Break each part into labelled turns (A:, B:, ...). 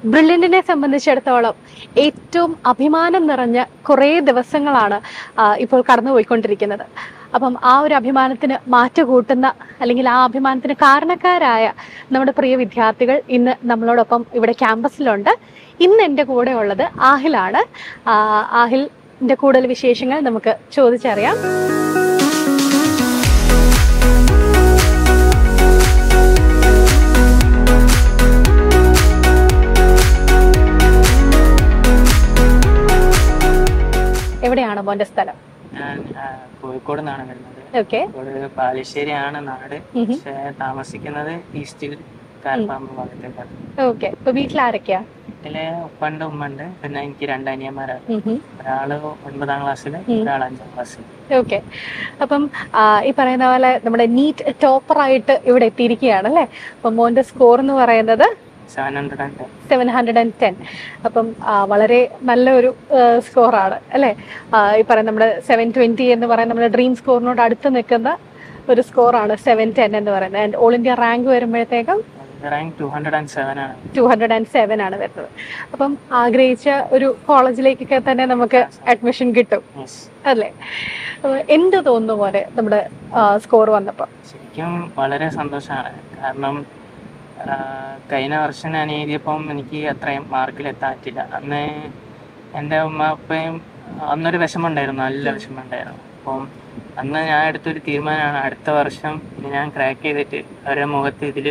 A: ബ്രില്യൻറ്റിനെ സംബന്ധിച്ചിടത്തോളം ഏറ്റവും അഭിമാനം നിറഞ്ഞ കുറേ ദിവസങ്ങളാണ് ആ, ഇപ്പോൾ കടന്നുപോയിക്കൊണ്ടിരിക്കുന്നത് അപ്പം ആ ഒരു അഭിമാനത്തിന് മാറ്റുകൂട്ടുന്ന അല്ലെങ്കിൽ ആ അഭിമാനത്തിന് കാരണക്കാരായ നമ്മുടെ പ്രിയ വിദ്യാർത്ഥികൾ ഇന്ന് നമ്മളോടൊപ്പം ഇവിടെ ക്യാമ്പസിലുണ്ട് ഇന്ന് എൻ്റെ കൂടെ ഉള്ളത് ആഹിലാണ് ആ, ആഹിലിന്റെ കൂടുതൽ വിശേഷങ്ങൾ നമുക്ക് ചോദിച്ചറിയാം എവിടെയാണ് മോന്റെ സ്ഥലം
B: ഞാൻ ആ, കോഴിക്കോട് നിന്നാണ് വരുന്നത്
A: ഓക്കെ
B: കോഴിക്കോട് ബാലുശ്ശേരിയാണ് നാട് പക്ഷേ താമസിക്കുന്നത് ഈസ്റ്റിൽ കാൽപ്പാമ്പ് ഭാഗത്തേക്കാണ്
A: ഓക്കെ ഇപ്പൊ വീട്ടിൽ ആരൊക്കെയാ
B: വീട്ടിലെ ഉപ്പണ്ട് ഉമ്മണ്ട് പിന്നെ എനിക്ക് രണ്ട് അനിയന്മാരാണ്
A: ഉം ഉം.
B: ഒരാള് ഒൻപതാം ക്ലാസ്സിൽ ഒരാൾ അഞ്ചാം ക്ലാസ്സിൽ
A: ഓക്കെ അപ്പം ആ, ഈ പറയുന്ന പോലെ നമ്മുടെ നീറ്റ് ടോപ്പറായിട്ട് ഇവിടെ എത്തിയിരിക്കുകയാണ് അല്ലേ അപ്പം മോന്റെ സ്കോർ എന്ന് പറയുന്നത്
B: seven hundred and ten
A: seven hundred and ten അപ്പം ആ, വളരെ നല്ലൊരു സ്കോറാണ് അല്ലേ ആ, ഈ പറയുന്ന നമ്മുടെ സെവൻ ട്വന്റി എന്ന് പറയുന്ന നമ്മുടെ ഡ്രീം സ്കോറിനോട് അടുത്ത് നിൽക്കുന്ന ഒരു സ്കോറാണ് സെവൻ ടെൻ എന്ന് പറയുന്നത് ആൻഡ് ഓൾ ഇന്ത്യ റാങ്ക് വരുമ്പോഴത്തേക്കും
B: rank two hundred and seven ആണ്
A: ടു ഹൺഡ്രഡ് ആൻഡ് സെവൻ ആണ് വരുന്നത് അപ്പം ആഗ്രഹിച്ച ഒരു കോളേജിലേക്കൊക്കെ തന്നെ നമുക്ക് അഡ്മിഷൻ കിട്ടും
B: യെസ്
A: അല്ലേ അപ്പൊ എന്ത് തോന്നുന്നു പോലെ നമ്മുടെ സ്കോർ വന്നപ്പോൾ
B: ശരിക്കും വളരെ സന്തോഷമാണ് കാരണം ആ, കഴിഞ്ഞ വർഷം ഞാൻ എഴുതിയപ്പം എനിക്ക് അത്രയും മാർക്കിൽ എത്താൻ പറ്റില്ല അന്ന് എൻ്റെ ഉമ്മ ഉപ്പയും അന്നൊരു വിഷമം ഉണ്ടായിരുന്നു നല്ല വിഷമം ഉണ്ടായിരുന്നു അപ്പം അന്ന് ഞാൻ എടുത്തൊരു തീരുമാനമാണ് അടുത്ത വർഷം ഇത് ഞാൻ ക്രാക്ക് ചെയ്തിട്ട് അവരുടെ മുഖത്ത് ഇതിൽ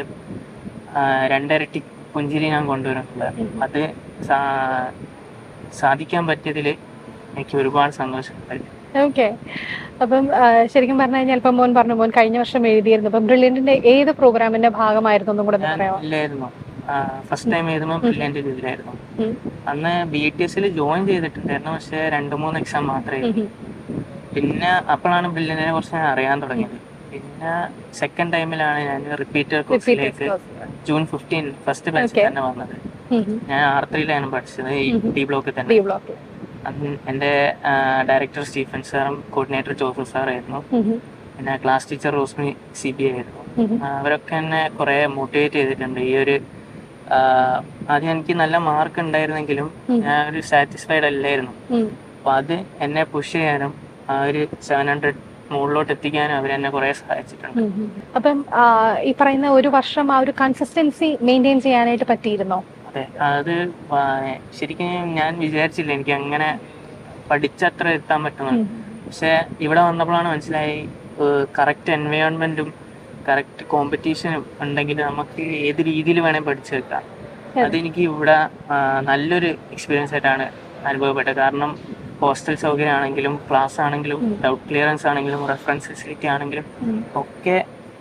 B: രണ്ടരട്ടി പുഞ്ചിരി ഞാൻ കൊണ്ടുവരുന്നുള്ളത് അത് സാ- സാധിക്കാൻ പറ്റിയതിൽ എനിക്ക് ഒരുപാട് സന്തോഷമുണ്ട്
A: ഓക്കെ അപ്പം ആ, ശരിക്കും പറഞ്ഞു കഴിഞ്ഞാൽ ഇപ്പം മോൻ പറഞ്ഞു മോൻ കഴിഞ്ഞ വർഷം എഴുതിയിരുന്നു അപ്പം ബ്രില്യന്റിന്റെ ഏത് പ്രോഗ്രാമിന്റെ ഭാഗമായിരുന്നു ഒന്നും കൂടെ ഒന്ന്
B: ഞാൻ
A: പറയാമോ
B: ഇല്ലായിരുന്നു ഫസ്റ്റ് ടൈം എഴുതുമ്പോൾ ബ്രില്യൻ്റ് ഇതിലായിരുന്നു
A: ഉം.
B: അന്ന് ബി ടി എസിൽ ജോയിൻ ചെയ്തിട്ടുണ്ടായിരുന്നു പക്ഷെ രണ്ട് മൂന്ന് എക്സാം മാത്രമേ
A: ഉം
B: എഴുതി.
A: ഉം.
B: പിന്നെ അപ്പോഴാണ് ബ്രില്യനെ കുറിച്ച് ഞാൻ അറിയാൻ തുടങ്ങിയത് പിന്നെ സെക്കൻഡ് ടൈമിലാണ് ഞാൻ റിപ്പീറ്റർ
A: Repeat
B: കോഴ്സിലേക്ക്
A: course.
B: ജൂൺ ഫിഫ്റ്റീൻ ഫസ്റ്റ് ബാച്ചിൽ
A: Okay.
B: തന്നെ വന്നത്
A: ഉം ഉം.
B: ഞാൻ ആർ ത്രീയിലാണ് പഠിച്ചത് ഈ
A: ഉം.
B: ഡി ബ്ലോക്കിൽ തന്നെ
A: ഡി ബ്ലോക്ക്
B: അന്ന് എൻ്റെ ഡയറക്ടർ സ്റ്റീഫൻ സാറും കോർഡിനേറ്റർ ജോസഫ് സാറായിരുന്നു
A: ഉം ഉം.
B: പിന്നെ class teacher Rosmi C B ആയിരുന്നു
A: ഉം ഉം.
B: ആ, അവരൊക്കെ എന്നെ കുറെ മോട്ടിവേറ്റ് ചെയ്തിട്ടുണ്ട് ഈ ഒരു ആ, ആദ്യം എനിക്ക് നല്ല മാർക്ക് ഉണ്ടായിരുന്നെങ്കിലും
A: ഉം.
B: ഞാൻ ഒരു സാറ്റിസ്ഫൈഡ് അല്ലായിരുന്നു
A: ഉം.
B: അപ്പൊ അത് എന്നെ പുഷ് ചെയ്യാനും ആ ഒരു സെവൻ ഹൺഡ്രഡ് മുകളിലോട്ട് എത്തിക്കാനും അവരെന്നെ കുറെ സഹായിച്ചിട്ടുണ്ട്
A: ഉം ഉം. അപ്പം ആ, ഈ പറയുന്ന ഒരു വർഷം ആ ഒരു കൺസിസ്റ്റൻസി മെയിൻറ്റെയിൻ ചെയ്യാനായിട്ട് പറ്റിയിരുന്നോ
B: അതെ അത് വ- ശരിക്കും ഞാൻ വിചാരിച്ചില്ല എനിക്ക് അങ്ങനെ പഠിച്ചത്ര എത്താൻ പറ്റുന്നത്
A: ഉം.
B: പക്ഷെ ഇവിടെ വന്നപ്പോഴാണ് മനസ്സിലായി കറക്റ്റ് എൻവയോൺമെന്റും കറക്റ്റ് കോമ്പറ്റീഷനും ഉണ്ടെങ്കിൽ നമുക്ക് ഏത് രീതിയിൽ വേണേൽ പഠിച്ചെടുക്കാം അതെനിക്ക് ഇവിടെ ആ, നല്ലൊരു എക്സ്പീരിയൻസ് ആയിട്ടാണ് അനുഭവപ്പെട്ടത് കാരണം ഹോസ്റ്റൽ സൗകര്യം ആണെങ്കിലും ക്ലാസ് ആണെങ്കിലും ഡൗട്ട് ക്ലിയറൻസ് ആണെങ്കിലും റെഫറൻസ് ഫെസിലിറ്റി ആണെങ്കിലും
A: ഉം.
B: ഒക്കെ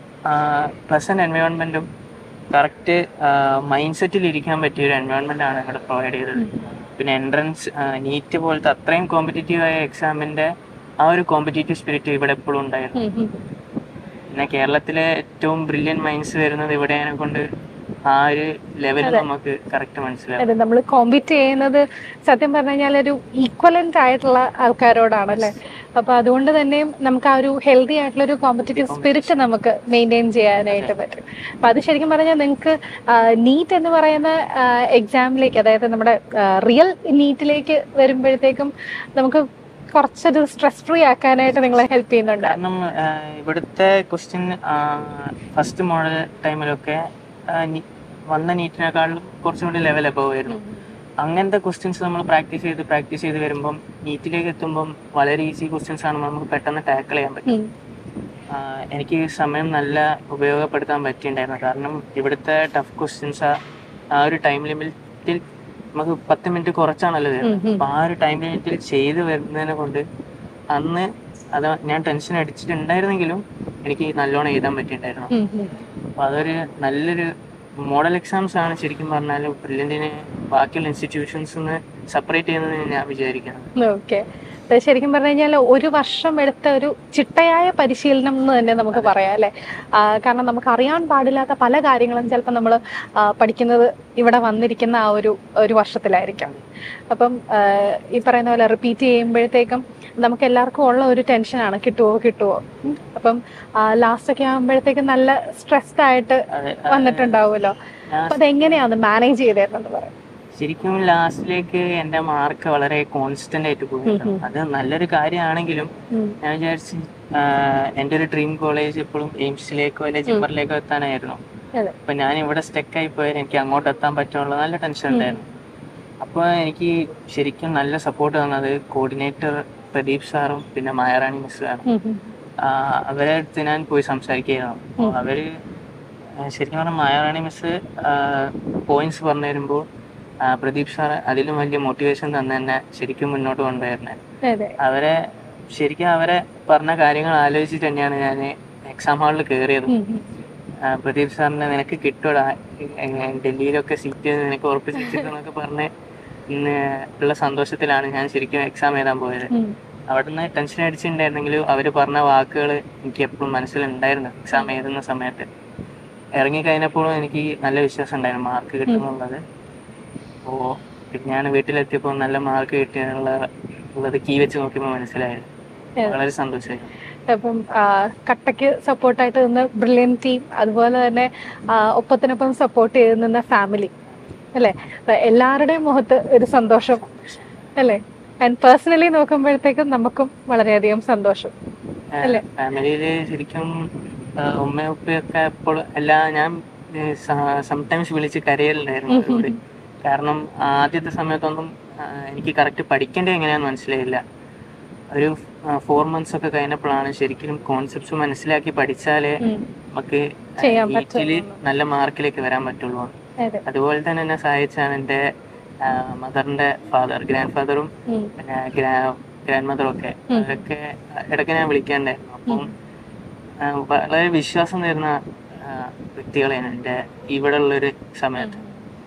B: പ്ലസന്റ് എൻവയോൺമെന്റും കറക്റ്റ് മൈൻഡ് സെറ്റിൽ ഇരിക്കാൻ പറ്റിയ ഒരു എൻവയോൺമെന്റ് ആണ് ഇവിടെ പ്രൊവൈഡ് ചെയ്തത് പിന്നെ എൻട്രൻസ് നീറ്റ് പോലത്തെ അത്രയും കോമ്പറ്റീറ്റീവ് ആയ എക്സാമിന്റെ ആ ഒരു കോമ്പറ്റീറ്റീവ് സ്പിരിറ്റ് ഇവിടെ എപ്പോഴും ഉണ്ടായിരുന്നു
A: ഉം ഉം.
B: പിന്നെ കേരളത്തിലെ ഏറ്റവും ബ്രില്യൻ മൈൻഡ്സ് വരുന്നത് ഇവിടെയാണ് കൊണ്ട് ആ ഒരു ലെവൽ നമുക്ക് കറക്റ്റ് മനസ്സിലാവും
A: അതെ നമ്മൾ കോമ്പീറ്റ് ചെയ്യുന്നത് സത്യം പറഞ്ഞു കഴിഞ്ഞാൽ ഒരു ഈക്വലന്റ് ആയിട്ടുള്ള ആൾക്കാരോടാണ് അല്ലേ അപ്പൊ അതുകൊണ്ട് തന്നെയും നമുക്ക് ആ ഒരു ഹെൽത്തി ആയിട്ടുള്ള ഒരു കോമ്പറ്റേറ്റീവ് സ്പിരിറ്റ് നമുക്ക് മെയിൻറ്റെയിൻ ചെയ്യാനായിട്ട് പറ്റും അപ്പൊ അത് ശരിക്കും പറഞ്ഞാൽ നിങ്ങൾക്ക് നീറ്റ് എന്ന് പറയുന്ന എക്സാമിലേക്ക് അതായത് നമ്മുടെ റിയൽ നീറ്റിലേക്ക് വരുമ്പോഴത്തേക്കും നമുക്ക് കുറച്ചൊരു സ്ട്രെസ് ഫ്രീ ആക്കാനായിട്ട് നിങ്ങളെ ഹെൽപ്പ് ചെയ്യുന്നുണ്ട്
B: കാരണം ആ, ഇവിടുത്തെ ക്വസ്റ്റ്യൻ ഫസ്റ്റ് മോഡൽ ടൈമിലൊക്കെ ആ, നി- വന്ന നീറ്റിനേക്കാളും കുറച്ചും കൂടി ലെവൽ അബവ് ആയിരുന്നു അങ്ങനത്തെ ക്വസ്റ്റ്യൻസ് നമ്മൾ പ്രാക്ടീസ് ചെയ്ത് പ്രാക്ടീസ് ചെയ്ത് വരുമ്പം നീറ്റിലേക്ക് എത്തുമ്പം വളരെ ഈസി ക്വസ്റ്റ്യൻസ് ആണ് നമുക്ക് പെട്ടെന്ന് ടാക്കിൾ ചെയ്യാൻ പറ്റും
A: ഉം.
B: ആ, എനിക്ക് ഈ സമയം നല്ല ഉപയോഗപ്പെടുത്താൻ പറ്റിയിട്ടുണ്ടായിരുന്നു കാരണം ഇവിടുത്തെ ടഫ് ക്വസ്റ്റ്യൻസ് ആ ഒരു ടൈം ലിമിറ്റിൽ നമുക്ക് പത്ത് മിനിറ്റ് കുറച്ചാണല്ലോ
A: ഉം,
B: വരുന്നത്
A: ഉം.
B: അപ്പൊ ആ ഒരു ടൈം ലിമിറ്റിൽ ചെയ്ത് വരുന്നതിനെ കൊണ്ട് അന്ന് അത് ഞാൻ ടെൻഷൻ അടിച്ചിട്ടുണ്ടായിരുന്നെങ്കിലും എനിക്ക് നല്ലോണം എഴുതാൻ പറ്റിയിട്ടുണ്ടായിരുന്നു
A: ഉം, ഉം.
B: അപ്പൊ അതൊരു നല്ലൊരു മോഡൽ എക്സാംസ് ആണ് ശരിക്കും പറഞ്ഞാൽ ബ്രില്യൻറ്റിനെ ബാക്കിയുള്ള ഇൻസ്റ്റിറ്റ്യൂഷൻസ് സെപ്പറേറ്റ് ചെയ്യുന്നത് ഞാൻ വിചാരിക്കുന്നത്
A: ഓക്കെ ശരിക്കും പറഞ്ഞു കഴിഞ്ഞാൽ ഒരു വർഷം എടുത്ത ഒരു ചിട്ടയായ പരിശീലനം എന്ന് തന്നെ നമുക്ക് പറയാം അല്ലെ ആ, കാരണം നമുക്ക് അറിയാൻ പാടില്ലാത്ത പല കാര്യങ്ങളും ചിലപ്പോൾ നമ്മൾ പഠിക്കുന്നത് ഇവിടെ വന്നിരിക്കുന്ന ആ ഒരു ഒരു വർഷത്തിലായിരിക്കാം അപ്പം ആ, ഈ പറയുന്ന പോലെ റിപ്പീറ്റ് ചെയ്യുമ്പോഴത്തേക്കും നമുക്ക് എല്ലാവർക്കും ഉള്ള ഒരു ടെൻഷനാണ് കിട്ടുമോ കിട്ടുമോ ഉം. അപ്പം ലാസ്റ്റ് ഒക്കെ ആകുമ്പോഴത്തേക്കും നല്ല സ്ട്രെസ്ഡ് ആയിട്ട്
B: അതെ
A: വന്നിട്ടുണ്ടാവുമല്ലോ
B: ഞാൻ
A: അപ്പൊ അതെങ്ങനെയാണ് മാനേജ് ചെയ്തേക്കുന്നത് പറയാം
B: ശരിക്കും ലാസ്റ്റിലേക്ക് എൻ്റെ മാർക്ക് വളരെ കോൺസ്റ്റന്റ് ആയിട്ട് പോയിരുന്നു അത് നല്ലൊരു കാര്യമാണെങ്കിലും
A: ഉം.
B: ഞാൻ വിചാരിച്ചു എൻ്റെ ഒരു ഡ്രീം കോളേജ് എപ്പോഴും എയിംസിലേക്കോ അല്ലെങ്കിൽ ജിമ്മറിലേക്കോ എത്താനായിരുന്നു
A: അതെ
B: അപ്പൊ ഞാൻ ഇവിടെ സ്റ്റക്ക് ആയി പോയാൽ എനിക്ക് അങ്ങോട്ട് എത്താൻ പറ്റുള്ള നല്ല ടെൻഷൻ ഉണ്ടായിരുന്നു അപ്പൊ എനിക്ക് ശരിക്കും നല്ല സപ്പോർട്ട് തന്നത് കോർഡിനേറ്റർ പ്രദീപ് സാറും പിന്നെ മായറാണി മിസ്സാണ്
A: ഉം, ഉം.
B: അവരെ അടുത്ത് ഞാൻ പോയി സംസാരിക്കുകയായിരുന്നു അപ്പൊ അവര് ആ, ശരിക്കും പറഞ്ഞാൽ മായാറാണി മിസ് പോയിന്റ്സ് പറഞ്ഞു തരുമ്പോൾ ആ, പ്രദീപ് സാർ അതിലും വലിയ മോട്ടിവേഷൻ തന്നെ എന്നെ ശരിക്കും മുന്നോട്ട് കൊണ്ടുവരുന്നത്
A: അതെ
B: അവരെ ശരിക്കും അവരെ പറഞ്ഞ കാര്യങ്ങൾ ആലോചിച്ചിട്ട് തന്നെയാണ് ഞാൻ എക്സാം ഹാളിൽ കയറിയത്
A: ഉം, ഉം.
B: ആ, പ്രദീപ് സാറിനെ നിനക്ക് കിട്ടൂടാ എ- ഡൽഹിയിലൊക്കെ സീറ്റ് നിനക്ക് ഉറപ്പിച്ച് വെച്ചിട്ടുണ്ടെന്നൊക്കെ പറഞ്ഞ് ഇന്ന് ഉള്ള സന്തോഷത്തിലാണ് ഞാൻ ശരിക്കും എക്സാം എഴുതാൻ പോയത്
A: ഉം.
B: അവിടുന്ന് ടെൻഷൻ അടിച്ചിട്ടുണ്ടായിരുന്നെങ്കിലും അവർ പറഞ്ഞ വാക്കുകൾ എനിക്ക് എപ്പോഴും മനസ്സിലുണ്ടായിരുന്നു എക്സാം എഴുതുന്ന സമയത്ത് ഇറങ്ങി കഴിഞ്ഞപ്പോഴും എനിക്ക് നല്ല വിശ്വാസം ഉണ്ടായിരുന്നു മാർക്ക് കിട്ടുമെന്നുള്ളത് അപ്പോൾ പിന്നെ ഞാൻ വീട്ടിലെത്തിയപ്പോൾ നല്ല മാർക്ക് കിട്ടിയുള്ള ഉള്ളത് കീ വെച്ച് നോക്കിയപ്പോൾ മനസ്സിലായത് വളരെ സന്തോഷമായിരുന്നു
A: അപ്പം ആ, കട്ടയ്ക്ക് സപ്പോർട്ടായിട്ട് നിന്ന ബ്രില്യൻ ടീം അതുപോലെ തന്നെ ആ, ഒപ്പത്തിനൊപ്പം സപ്പോർട്ട് ചെയ്ത് നിന്ന ഫാമിലി അല്ലേ അപ്പൊ എല്ലാവരുടെയും മുഖത്ത് ഒരു സന്തോഷം അല്ലേ ആൻഡ് പേഴ്സണലി നോക്കുമ്പോഴത്തേക്കും നമുക്കും വളരെയധികം സന്തോഷം അല്ലേ?
B: ഫാമിലിയില് ശരിക്കും ആ, ഉമ്മയും ഉപ്പയൊക്കെ എപ്പോൾ എല്ലാ ഞാൻ സംടൈംസ് വിളിച്ച് കരയലുണ്ടായിരുന്നു അവരോട് കാരണം ആദ്യത്തെ സമയത്തൊന്നും ആ, എനിക്ക് കറക്റ്റ് പഠിക്കേണ്ടത് എങ്ങനെയാന്ന് മനസ്സിലായില്ല ഒരു ഫോർ മന്ത്സ് ഒക്കെ കഴിഞ്ഞപ്പോഴാണ് ശരിക്കും കോൺസെപ്റ്റ്സ് മനസ്സിലാക്കി പഠിച്ചാലേ
A: ഉം.
B: നമുക്ക്
A: ചെയ്യാൻ
B: നീറ്റില് നല്ല മാർക്കിലേക്ക് വരാൻ പറ്റുള്ളൂ
A: അതെ
B: അതുപോലെ തന്നെ എന്നെ സഹായിച്ചാണ് എൻ്റെ മദറിന്റെ ഫാദർ ഗ്രാൻഡ് ഫാദറും
A: ഉം.
B: പിന്നെ ഗ്രാൻഡ് മദറും ഒക്കെ അവരൊക്കെ ഇടയ്ക്ക് ഞാൻ വിളിക്കാണ്ടായിരുന്നു അപ്പം ആ, വളരെ വിശ്വാസം തരുന്ന ആ, വ്യക്തികളെയാണ് എൻ്റെ ഇവിടെ ഉള്ളൊരു സമയത്ത്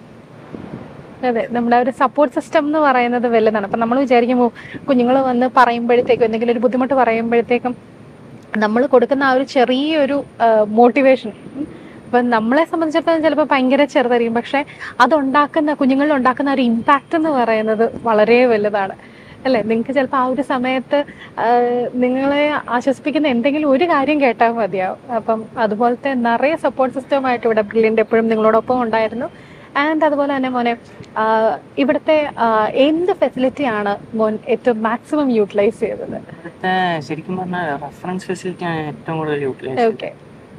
A: അതെ നമ്മുടെ ഒരു സപ്പോർട്ട് സിസ്റ്റം എന്ന് പറയുന്നത് വലുതാണ് അപ്പൊ നമ്മൾ വിചാരിക്കുമ്പോൾ കുഞ്ഞുങ്ങൾ വന്ന് പറയുമ്പോഴത്തേക്കും എന്തെങ്കിലും ഒരു ബുദ്ധിമുട്ട് പറയുമ്പോഴത്തേക്കും നമ്മൾ കൊടുക്കുന്ന ആ ഒരു ചെറിയൊരു മോട്ടിവേഷൻ അപ്പൊ നമ്മളെ സംബന്ധിച്ചിടത്തോളം ചിലപ്പോൾ ഭയങ്കര ചെറുതായിരിക്കും പക്ഷെ അതുണ്ടാക്കുന്ന കുഞ്ഞുങ്ങളിൽ ഉണ്ടാക്കുന്ന ഒരു ഇമ്പാക്റ്റ് എന്ന് പറയുന്നത് വളരെ വലുതാണ് അല്ലെ നിങ്ങൾക്ക് ചിലപ്പോൾ ആ ഒരു സമയത്ത് ആ, നിങ്ങളെ ആശ്വസിപ്പിക്കുന്ന എന്തെങ്കിലും ഒരു കാര്യം കേട്ടാൽ മതിയാവും അപ്പം അതുപോലത്തെ നിറയെ സപ്പോർട്ട് സിസ്റ്റമായിട്ട് ഇവിടെ ബ്രില്യൻ്റ് എപ്പോഴും നിങ്ങളോടൊപ്പം ഉണ്ടായിരുന്നു ആൻഡ് അതുപോലെ തന്നെ മോനെ ആ, ഇവിടുത്തെ ആ, എന്ത് ഫെസിലിറ്റിയാണ് മോൻ ഏറ്റവും മാക്സിമം യൂട്ടിലൈസ് ചെയ്തത്
B: ഇവിടുത്തെ ശരിക്കും പറഞ്ഞാൽ റെഫറൻസ് ഫെസിലിറ്റിയാണ് ഏറ്റവും കൂടുതൽ യൂട്ടിലൈസ്
A: ഓക്കെ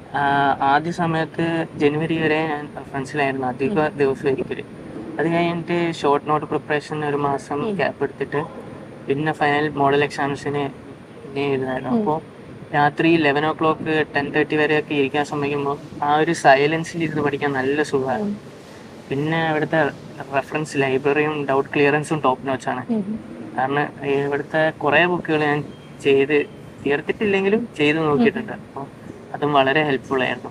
B: ആദ്യ സമയത്ത് ജനുവരി വരെ ഞാൻ റെഫറൻസിലായിരുന്നു അധിക ദിവസം ഒരിക്കൽ അത് കഴിഞ്ഞിട്ട് ഷോർട്ട് നോട്ട് പ്രിപ്പറേഷൻ ഒരു മാസം ഗ്യാപ്പ് എടുത്തിട്ട് പിന്നെ ഫൈനൽ മോഡൽ എക്സാംസിന് പിന്നെ എഴുതായിരുന്നു അപ്പോൾ രാത്രി eleven o'clock ten thirty വരെയൊക്കെ ഇരിക്കാൻ ശ്രമിക്കുമ്പോൾ ആ ഒരു സൈലൻസിൽ ഇരുന്ന് പഠിക്കാൻ നല്ല സുഖമാണ് പിന്നെ ഇവിടുത്തെ റെഫറൻസ് ലൈബ്രറിയും ഡൗട്ട് ക്ലിയറൻസും ടോപ്പ് നോച്ചാണ് കാരണം ഇവിടുത്തെ കുറേ ബുക്കുകൾ ഞാൻ ചെയ്ത് തീർത്തിട്ടില്ലെങ്കിലും ചെയ്ത് നോക്കിയിട്ടുണ്ട് അപ്പോൾ അതും വളരെ ഹെൽപ്ഫുൾ ആയിരുന്നു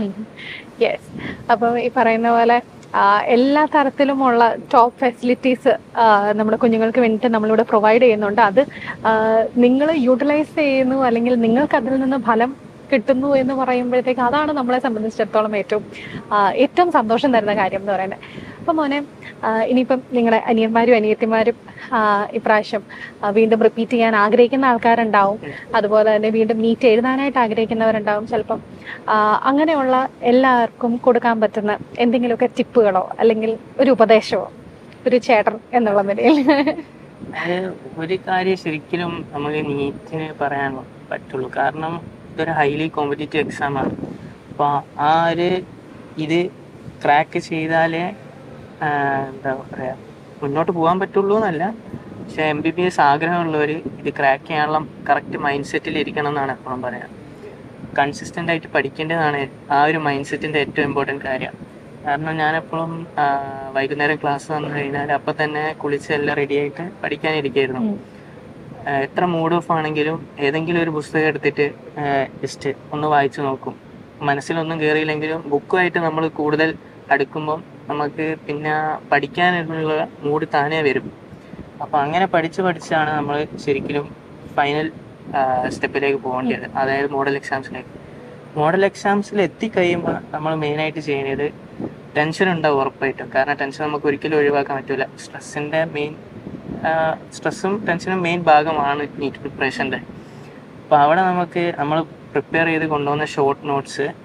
A: യെസ് അപ്പം ഈ പറയുന്ന പോലെ ആ, എല്ലാ തരത്തിലുമുള്ള ടോപ്പ് ഫെസിലിറ്റീസ് നമ്മുടെ കുഞ്ഞുങ്ങൾക്ക് വേണ്ടിയിട്ട് നമ്മളിവിടെ പ്രൊവൈഡ് ചെയ്യുന്നുണ്ട് അത് നിങ്ങൾ യൂട്ടിലൈസ് ചെയ്യുന്നു അല്ലെങ്കിൽ നിങ്ങൾക്ക് അതിൽ നിന്ന് ഫലം കിട്ടുന്നു എന്ന് പറയുമ്പോഴത്തേക്ക് അതാണ് നമ്മളെ സംബന്ധിച്ചിടത്തോളം ഏറ്റവും ആ, ഏറ്റവും സന്തോഷം തരുന്ന കാര്യം എന്ന് പറയുന്നത് അപ്പം മോനെ ആ, ഇനിയിപ്പം നിങ്ങളുടെ അനിയന്മാരും അനിയത്തിമാരും ആ, ഇപ്രാവശ്യം ആ, വീണ്ടും റിപ്പീറ്റ് ചെയ്യാൻ ആഗ്രഹിക്കുന്ന ആൾക്കാരുണ്ടാവും അതുപോലെ തന്നെ വീണ്ടും നീറ്റ് എഴുതാനായിട്ട് ആഗ്രഹിക്കുന്നവരുണ്ടാവും ചിലപ്പം ആ, അങ്ങനെയുള്ള എല്ലാവർക്കും കൊടുക്കാൻ പറ്റുന്ന എന്തെങ്കിലുമൊക്കെ ടിപ്പുകളോ അല്ലെങ്കിൽ ഒരു ഉപദേശമോ ഒരു ചേട്ടൻ എന്നുള്ള നിലയിൽ
B: അത് ഒരു കാര്യം ശരിക്കും നമുക്ക് നീറ്റിന് പറയാൻ പറ്റുള്ളൂ കാരണം ഇതൊരു ഹൈലി കോമ്പറ്റീറ്റീവ് എക്സാം ആണ് അപ്പോൾ ആ ഒരു ഇത് ക്രാക്ക് ചെയ്താലേ ആ, എന്താ പറയുക മുന്നോട്ട് പോകാൻ പറ്റുള്ളൂ എന്നല്ല പക്ഷെ എം ബി ബി എസ് ആഗ്രഹമുള്ളവർ ഇത് ക്രാക്ക് ചെയ്യാനുള്ള കറക്റ്റ് മൈൻഡ് സെറ്റിൽ ഇരിക്കണം എന്നാണ് എപ്പോഴും പറയാം കൺസിസ്റ്റൻ്റ് ആയിട്ട് പഠിക്കേണ്ടതാണ് ആ ഒരു മൈൻഡ് സെറ്റിൻ്റെ ഏറ്റവും ഇമ്പോർട്ടൻറ്റ് കാര്യം കാരണം ഞാനെപ്പോഴും ആ, വൈകുന്നേരം ക്ലാസ് വന്നു കഴിഞ്ഞാൽ അപ്പം തന്നെ കുളിച്ച് എല്ലാം റെഡി ആയിട്ട് പഠിക്കാനിരിക്കായിരുന്നു
A: ഉം.
B: ആ, എത്ര മൂഡ് ഓഫ് ആണെങ്കിലും ഏതെങ്കിലും ഒരു പുസ്തകം എടുത്തിട്ട് ജസ്റ്റ് ഒന്ന് വായിച്ചു നോക്കും മനസ്സിലൊന്നും കയറിയില്ലെങ്കിലും ബുക്കുമായിട്ട് നമ്മൾ കൂടുതൽ അടുക്കുമ്പം നമുക്ക് പിന്നെ പഠിക്കാനുള്ള മൂഡ് താനേ വരും അപ്പം അങ്ങനെ പഠിച്ച് പഠിച്ചാണ് നമ്മൾ ശരിക്കും ഫൈനൽ സ്റ്റെപ്പിലേക്ക് പോകേണ്ടത് അതായത് മോഡൽ എക്സാംസിലേക്ക് മോഡൽ എക്സാംസിൽ എത്തിക്കഴിയുമ്പോൾ നമ്മൾ മെയിനായിട്ട് ചെയ്യുന്നത് ടെൻഷൻ ഉണ്ടാവും ഉറപ്പായിട്ടും കാരണം ടെൻഷൻ നമുക്ക് ഒരിക്കലും ഒഴിവാക്കാൻ പറ്റില്ല സ്ട്രെസ്സിൻ്റെ മെയിൻ സ്ട്രെസ്സും ടെൻഷനും മെയിൻ ഭാഗമാണ് നീറ്റ് പ്രിപ്പറേഷൻ്റെ അപ്പോൾ അവിടെ നമുക്ക് നമ്മൾ പ്രിപ്പയർ ചെയ്ത് കൊണ്ടുവന്ന ഷോർട്ട് നോട്ട്സ്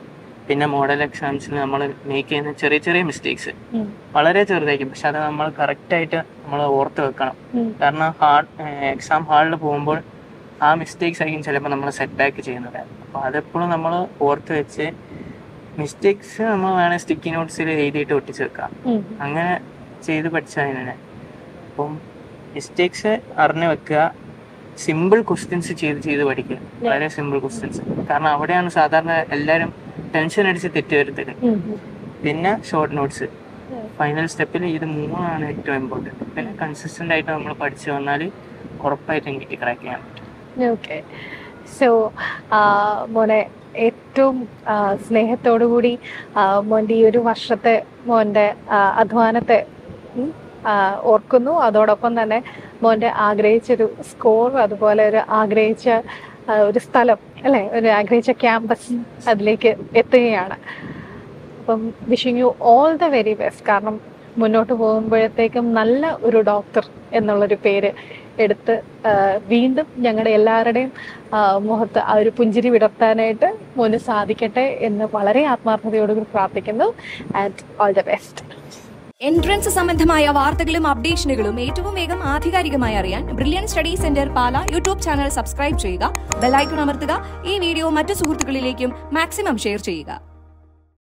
B: പിന്നെ മോഡൽ എക്സാംസിന് നമ്മൾ മേക്ക് ചെയ്യുന്ന ചെറിയ ചെറിയ മിസ്റ്റേക്സ്
A: ഉം.
B: വളരെ ചെറുതായിരിക്കും പക്ഷെ അത് നമ്മൾ കറക്റ്റായിട്ട് നമ്മൾ ഓർത്ത് വെക്കണം
A: ഉം.
B: കാരണം ഹാർഡ് എക്സാം ഹാളിൽ പോകുമ്പോൾ ആ മിസ്റ്റേക്സ് ആയിരിക്കും ചിലപ്പോൾ നമ്മൾ സെറ്റ് ബാക്ക് ചെയ്യുന്നത് അപ്പോൾ അതെപ്പോഴും നമ്മൾ ഓർത്ത് വെച്ച് മിസ്റ്റേക്സ് നമ്മൾ വേണേൽ സ്റ്റിക്കി നോട്ട്സിൽ എഴുതിയിട്ട് ഒട്ടിച്ച് വെക്കാം
A: ഉം.
B: അങ്ങനെ ചെയ്ത് പഠിച്ചതിനെ അപ്പം മിസ്റ്റേക്സ് അറിഞ്ഞു വെക്കുക സിമ്പിൾ ക്വസ്റ്റ്യൻസ് ചെയ്ത് ചെയ്ത് പഠിക്കുക വളരെ സിമ്പിൾ ക്വസ്റ്റ്യൻസ് കാരണം അവിടെയാണ് സാധാരണ എല്ലാവരും ടെൻഷൻ അടിച്ച് തെറ്റ് വരുത്തത്
A: ഉം.
B: പിന്നെ ഷോർട്ട് നോട്ട്സ് ഫൈനൽ സ്റ്റെപ്പിൽ ഇത് മൂന്നാണ് ഏറ്റവും ഇമ്പോർട്ടൻറ്റ് പിന്നെ കൺസിസ്റ്റൻ്റ് ആയിട്ട് നമ്മൾ പഠിച്ചു വന്നാൽ ഉറപ്പായിട്ടും കിട്ടി ക്രാക്ക് ചെയ്യാൻ പറ്റും
A: ഓക്കെ സോ മോനെ ഏറ്റവും ആ, സ്നേഹത്തോടുകൂടി ആ, മോൻ്റെ ഈ ഒരു വർഷത്തെ മോൻ്റെ ആ, അധ്വാനത്തെ ഉം, ആ, ഓർക്കുന്നു അതോടൊപ്പം തന്നെ മോൻ്റെ ആഗ്രഹിച്ചൊരു സ്കോർ അതുപോലെ ഒരു ആഗ്രഹിച്ച ആ, ഒരു സ്ഥലം അല്ലെ ഒരു ആഗ്രഹിച്ച ക്യാമ്പസ് അതിലേക്ക് എത്തുകയാണ് അപ്പം wishing you all the very best കാരണം മുന്നോട്ട് പോകുമ്പോഴത്തേക്കും നല്ല ഒരു ഡോക്ടർ എന്നുള്ളൊരു പേര് എടുത്ത് ആ, വീണ്ടും ഞങ്ങളുടെ എല്ലാവരുടെയും ആ, മുഖത്ത് ആ ഒരു പുഞ്ചിരി വിടർത്താനായിട്ട് മോന് സാധിക്കട്ടെ എന്ന് വളരെ ആത്മാർത്ഥതയോടുകൂടി പ്രാർത്ഥിക്കുന്നു and all the best
C: entrance സംബന്ധമായ വാർത്തകളും അപ്ഡേഷനുകളും ഏറ്റവും വേഗം ആധികാരികമായി അറിയാൻ brilliant study centre Pala YouTube channel subscribe ചെയ്യുക ബെലൈക്കൺ അമർത്തുക ഈ വീഡിയോ മറ്റു സുഹൃത്തുക്കളിലേക്കും മാക്സിമം ഷെയർ ചെയ്യുക